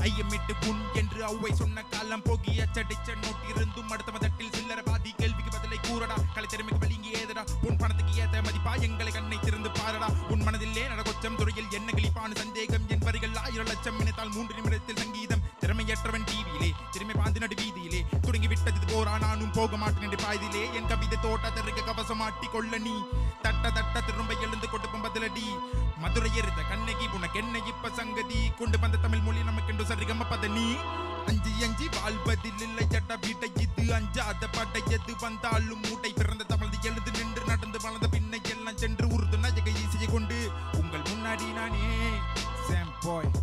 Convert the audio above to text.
ஐயமிட்டு புண் என்று அவ்வை சொன்ன காலம் போகி அச்சடிச்ச நோட்டிருந்தும் அடுத்த மதத்தில் சில்லற பாதி கேள்விக்கு பதிலை கூறடா கலை திறமைக்கு வலிங்கி ஏதடா உன் பணத்துக்கு ஏத்த மதிப்பா எங்களை கண்ணை திறந்து பாரடா உன் மனதிலே நடகொச்சம் துறையில் என்ன கிளிப்பான சந்தேகம் என் வரிகள் ஆயிரம் லட்சம் நினைத்தால் மூன்று நிமிடத்தில் சங்கீதம் திறமையற்றவன் டிவியிலே திறமை பாந்து நடு வீதியிலே தொடங்கி விட்டது இது போரா நானும் போக மாட்டேன் என்று பாய்திலே என் கவிதை தோட்டத்திற்கு கவசம் மாட்டி கொள்ள நீ தட்ட தட்ட திரும்ப எழுந்து கொடுப்போம் பதிலடி மதுரை எரித்த கண்ணகி உனக்கு என்ன இப்ப சங்கதி கொண்டு வந்த தமிழ் மொழி நமக்கென்று சரிகம பதனி அஞ்சு அஞ்சு வாழ்வதில் இல்லை சட்ட வீட்டை இது அஞ்சாத படையது வந்தாலும் மூட்டை பிறந்த தமிழ் எழுந்து நின்று நடந்து வளர்ந்த பின்னை எல்லாம் சென்று உருது நஜகை செய்ய கொண்டு உங்கள் முன்னாடி நானே சாம் பாய்